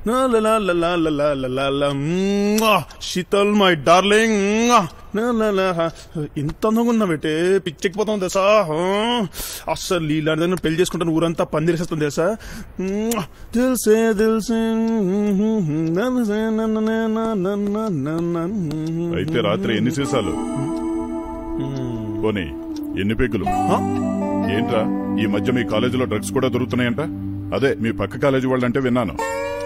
La la la la la la la la la la Mwah! Sheetal my darling La la la ha. ఇంత అందంగా ఉన్నావేటే పిచ్చెక్కిపోతాం తెలుసా హా? అస్సలు ఇలాంటి దగ్గర పెళ్లి చేసుకుంటాను ఊరంతా పందిరేసేస్తుంది తెలుసా Mwah! దిల్సే దిల్సే నన్నసే నన్ననే నన్న నన్న అయితే రాత్రి ఎన్ని సీసాలు పోనీ ఎన్ని పెగ్గులు హా? ఏంట్రా ఈ మధ్య మీ కాలేజీలో డ్రగ్స్ కూడా దొరుకుతున్నాయంట అదే మీ పక్క కాలేజీ వాళ్ళంటే విన్నాను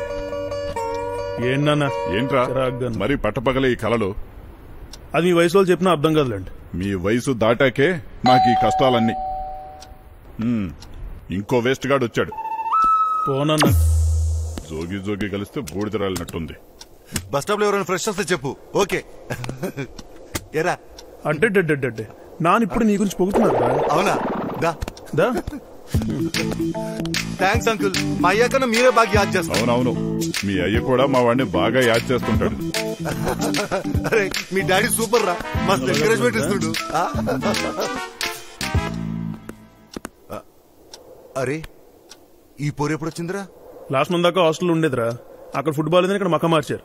ఏంటన్నా ఏంట్రా చిరాగ్గా ఉంది. మరి పట్టపగలే ఈ కలలు అది మీ వయసులో చెప్పినా అర్థం కాదులేండి మీ వయసు దాటాకే నాకు ఈ కష్టాలన్నీ హ్మ్, ఇంకో వేస్ట్ గాడు వచ్చాడు పోనన్నా జోగి జోగి కలిస్తే బూడిదరాలినట్టుంది బస్ స్టాప్ లో ఎవరైనా ఫ్రెష్ వస్తే చెప్పు ఓకే ఎరా అంటే నాన్న ఇప్పుడు నీ గురించి పొగుతున్నారా అవునా దా దా థ్యాంక్స్ అంకుల్ మా అయ్యా కన్నా మీరే బాగా యాద్ చేస్తాం అవునవును మీ అయ్య కూడా మా వాడిని బాగా యాద్ చేస్తుంటాడు అరే మీ డాడీ సూపర్ రా మస్తు ఎంకరేజ్మెంట్ ఇస్తుడు ఆ? ఆ, అరే ఈ పోరు ఎప్పుడు వచ్చిందిరా లాస్ట్ మంత్ దాకా హాస్టల్ ఉండేదిరా అక్కడ ఫుట్బాల్ ఏదని ఇక్కడ మక్క మార్చారు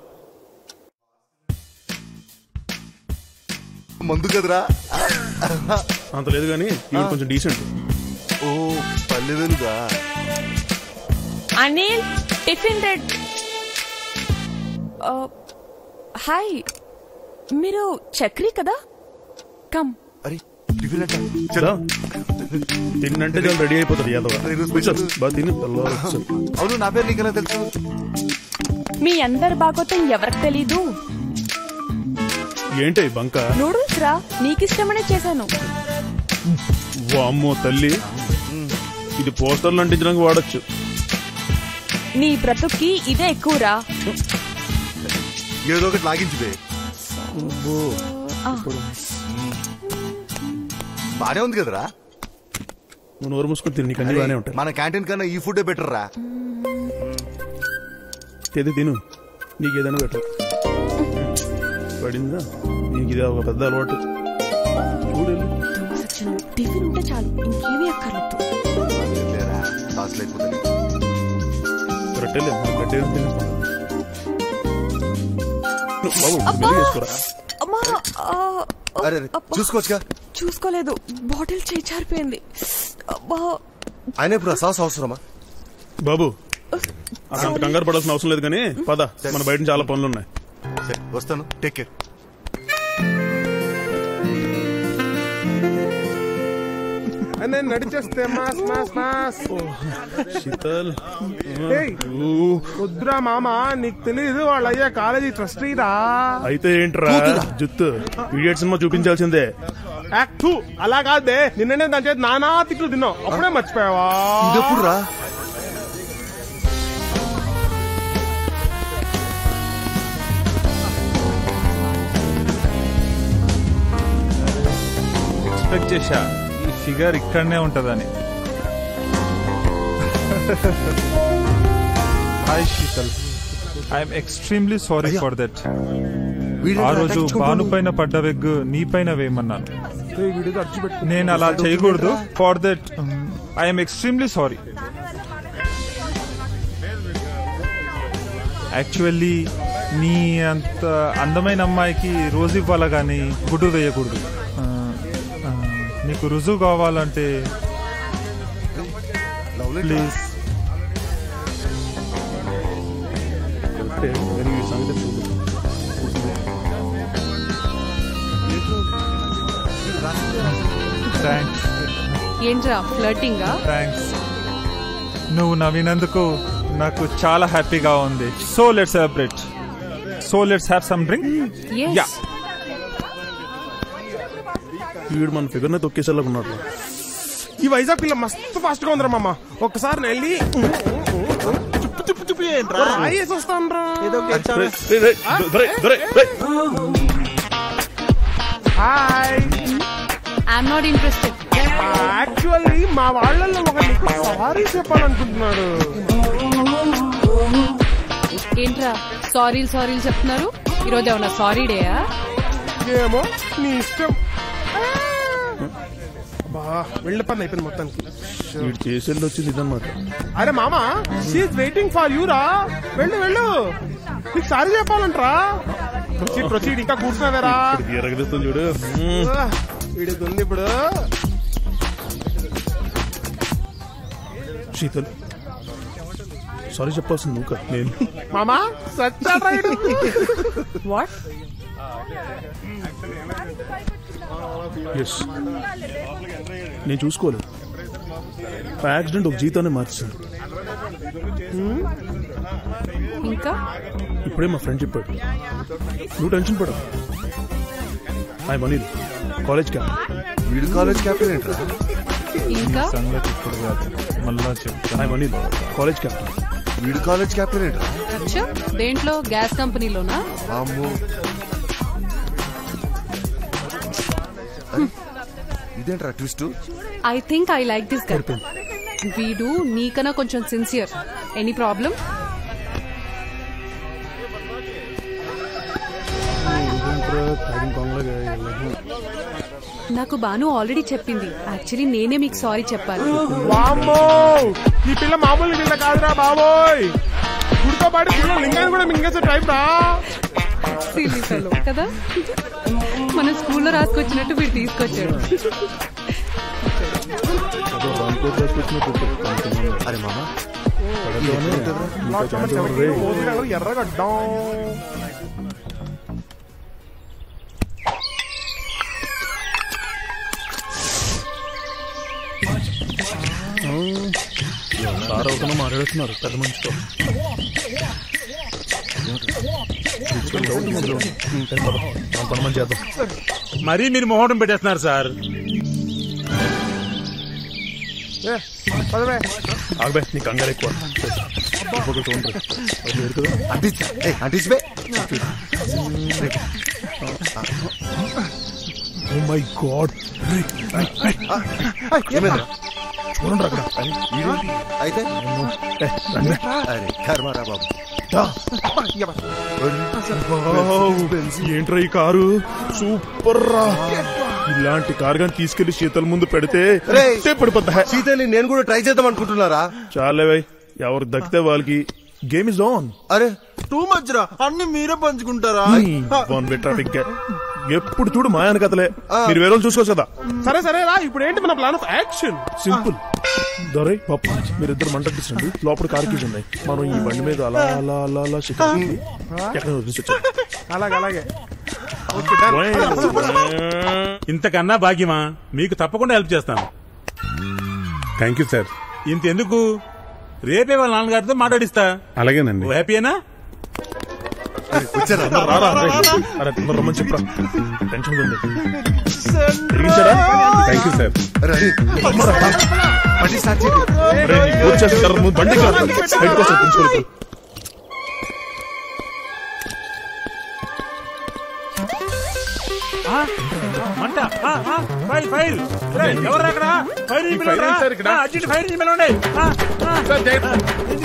మందు కదరా అంత లేదు కానీ ఇవి కొంచెం డీసెంట్ ఓ పల్లె వెలుగా అనిల్ టిఫిన్ రెడ్ హాయ్ మీరు చక్రి కదా కమ్ అరే టిఫిన్ అంట దా. తిన్నంటే చాలా రెడీ అయిపోతుంది యాదవ అరే, ఈరోజు కూర్చో. special. బాగా తిని తెల్లవారు కూర్చో. అవును నా పేరు నీకెలా తెలుసు మీ అందరి బాగోతం ఎవరికి తెలీదు ఏంటి ఈ బంక నూడిల్స్ రా నీకిష్టమనే చేశాను వామ్మో తల్లి ఇది పోస్టర్లు అంటించడానికి వాడచ్చు నీ బ్రతుక్కి ఇదే ఎక్కువరా ఏదో ఒకటి లాగించిదే బానే ఉంది కదరా నువ్వు నోరు మూసుకొని తిని నీకు అన్ని బాగానే ఉంటాయి మన క్యాంటీన్ కన్నా ఈ ఫుడ్ బెటర్ రా తెది తిను నీకు ఏదైనా బెటర్ పడిందా నీకు ఇది ఒక పెద్ద అలవాటు చూడు సచ్చినం టిఫిన్ ఉంటే చాలు ఇంకేమీ అక్కర్లేదు లేరా సాస్ లేకపోతే రొట్టెలే మనం గడ్డే తినేస్తాం బాబు మెల్లిగా వేసుకోరా అమ్మా ఆ, ఓ, అరే అరే, అబ్బా, చూసుకోవచ్చుగా చూసుకోలేదు బాటిల్ చేయి జారిపోయింది అబ్బా ఆయన ఇప్పుడు ఆ సాస్ అవసరమా బాబు అక్కడ అంత కంగారు పడాల్సిన అవసరం లేదు కానీ పద మన బయట చాలా పనులు ఉన్నాయి సరే వస్తాను టేక్ కేర్ నేను నడిచేస్తే మాస్ మాస్ మాస్ శీతల్ ఏయ్, వద్దురా మామ నీకు తెలియదు వాళ్ళ అయ్యా కాలేజీ ట్రస్టీ రా అయితే ఏంట్రా జుత్తు ఇడియట్ సినిమా చూపించాల్సిందే యాక్ట్ టూ అలా కాదే నిన్ననే దాని చేతి నానా తిట్లు తిన్నావు అప్పుడే మర్చిపోయావా ఇదెప్పుడు రా ఎక్స్పెక్ట్ చేశా ఈ ఫిగర్ ఇక్కడనే ఉంటదని hi Sheetal I'm extremely sorry for that ఆ రోజు భాను పైన పడ్డ వెగ్ నీ పైన వేయమన్నాను నేను అలా చేయకూడదు for that I'm extremely sorry actually నీ అంత అందమైన అమ్మాయికి రోజు ఇవ్వాలా కానీ గుడ్డు వేయకూడదు ఆ, ఆ, నీకు రుజువు కావాలంటే ప్లీజ్ అంటే నేను ఈ సంగతి చూడు థ్యాంక్స్ ఏంట్రా ఫ్లర్టింగా థ్యాంక్స్ నువ్వు నవ్వినందుకు నాకు చాలా హ్యాపీగా ఉంది so let celebrate so let's have some drink yeah వీడు మన ఫిగర్ నే తొక్కేసేలాగా ఉన్నాడు ఈ వైజాగ్ పిల్ల మస్తు ఫాస్ట్ గా ఉందిరా మామ ఒక్కసారి నేను వెళ్ళి చుప్పు చుప్పు చుప్పు రాయేసి వస్తాను రా రేయ్, రేయ్, రేయ్, దొరే, దొరే, రేయ్. Hi I'm not interested actually మా వాళ్ళల్లో ఒక నీకు సారీ చెప్పాలనుకుంటున్నాడు ఏంట్రా సారీలు సారీలు చెప్తున్నారు ఈరోజు ఏమన్నా సారీ డేయా ఏమో నీ ఇష్టం బా వెళ్ళి పని అయిపోయింది మొత్తానికి వీడు చేసేది వచ్చింది ఇదన్నమాట అరే మామ షీఈ్ వెయిటింగ్ ఫర్ యూ రా వెళ్ళు వెళ్ళు నీకు సారీ చెప్పాలంటరా ప్రొసీడ్ ప్రొసీడ్ ఇంకా కూర్చున్నావేరా ఎరగదిస్తుంది చూడు మ్మ్. వీడికి ఉంది ఇప్పుడు శీతల్ సారీ చెప్పాల్సింది నువ్వు కాదు, నేను మామా సచ్చాడ్రా వీడు. వాట్ ఎస్ నేను చూసుకోలేదు ఆ యాక్సిడెంట్ ఒక జీతాన్ని మార్చింది ఇంకా ఇప్పుడే మా ఫ్రెండ్ చెప్పాడు నువ్వు టెన్షన్ పడవు హాయ్ మనీల్ కాలేజ్ క్యాంప్ వీడు కాలేజ్ క్యాప్టెన్ ఏంట్రా ఇంకా సంగతి ఇప్పుడు కాదు మళ్ళా చెప్తాను హాయ్ మనీల్ కాలేజ్ క్యాంప్ వీడు కాలేజ్ క్యాప్టెన్ ఏంట్రా అచ్చా దేంట్లో గ్యాస్ కంపెనీలోనా అమ్మో అరే, ఇదేంట్రా twist I think I like this girl వీడు నీకన్నా కొంచెం సిన్సియర్ ఎనీ ప్రాబ్లం నాకు బాను ఆల్రెడీ చెప్పింది యాక్చువల్లీ నేనే మీకు సారీ చెప్పాలి వామ్మో ఈ పిల్ల మామూలు పిల్ల కాదురా బాబోయ్ గుడితో పాటు పిల్ల లింగాన్ని కూడా మింగేసే టైప్ రా Silly fellow, కదా మన స్కూల్లో రాసుకొచ్చినట్టు వీడు తీసుకొచ్చాడు అరే మామ ఎర్రగడ్డం సార్ అవుతున్నా మాట్లాడుతున్నారు పెద్ద మనిషితో మనం పని మంది చేద్దాం మరీ మీరు మొహటం పెట్టేస్తున్నారు సార్ ఏ, పదవే. ఆగబే నీ కంగారు ఎక్కువ ఒక్కొక్కరు చూడండి. అది వేరు కదా అంటించా ఏ అంటించబే ఓ మై గాడ్ ఏమైందిరా చూడండి అక్కడ వీడేంటి? అయితే ఏ, రండి. అరే కర్మారా బాబు దా. వావ్, ఏంట్రా ఈ కారు సూపర్ రా ఇలాంటి కారు కానీ తీసుకెళ్లి శీతల ముందు పెడితే రేయ్. ఇట్టే పడిపోతా సీతని నేను కూడా ట్రై చేద్దాం అనుకుంటున్నారా చాలే వై ఎవరు దక్కితే వాళ్ళకి గేమ్ ఇస్ ఆన్ అరే టూ మచ్ రా అన్ని మీరే పంచుకుంటారా వన్ వే ట్రాఫిక్ ఎప్పుడు చూడు మాయాన కథలే మీరు వేరే వాళ్ళు చూసుకోవచ్చు కదా సరే సరే రా ఇప్పుడు ఏంటి మన ప్లాన్ ఆఫ్ యాక్షన్ సింపుల్ దొరై పప్పు మీరిద్దరు మంట తీసండి లోపల కార్ కీస్ ఉన్నాయి మనం ఈ బండి మీద అలా అలా అలా అలా షికారు ఎక్కడ వదిలించొచ్చు అలాగే అలాగే ఇంతకన్నా భాగ్యమా మీకు తప్పకుండా హెల్ప్ చేస్తాను థ్యాంక్ యూ సార్ ఇంతెందుకు రేపే వాళ్ళ నాన్నగారితో మాట్లాడిస్తా అలాగేనండి నువ్వు హ్యాపీయేనా వచ్చారా రారా రే. అరే తొందర రమ్మని చెప్పరా టెన్షన్ ఉంది తిరిగించారా థ్యాంక్ యూ సార్ అరే, బండి స్టార్ట్ చేయండి రే, నీకు వచ్చేసి తర్వాత ముందు బండి కాదు. బయటకు వస్తా, తీసుకెళ్ళిపో. ఆ? మంట ఆ, ఆ, ఫైర్ ఫైర్ రేయ్, ఎవరు అక్కడ ఫైర్ ని పిలవండి రా. సార్ ఇక్కడ. ఆ, అర్జెంట్ ఫైర్ ని పిలవండి ఆ, ఆ.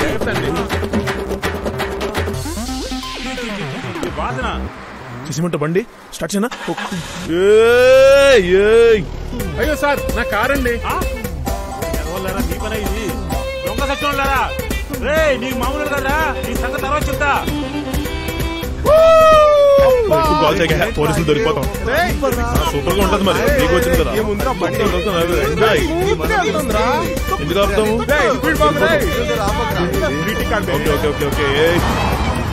ఈ వాసన చేసిమంట బండి స్టార్ట్ చేయనా ఏయ్, ఏయ్. అయ్యో సార్ నా కార్ అండి ఆ? ఎవరులేరా, నీ పనే ఇది దొంగ సచ్చినోళ్ళారా రే నీకు మామూలు కదా నీ సంగతి తర్వాత చెప్తా ఎక్కువ కాల్ చేయక, పోలీసులు దొరికిపోతాం సూపర్ గా ఉంటది మరి నీకు వచ్చింది కదా ఏముందిరా బండి? ఎంజాయ్ స్మూత్ గా వెళ్తుందిరా. ఎందుకు ఆపుతాము రేయ్, స్పీడ్ బాగుంది, రేయ్. ఆపకరా. Greeting card okay okay okay okay ఏయ్.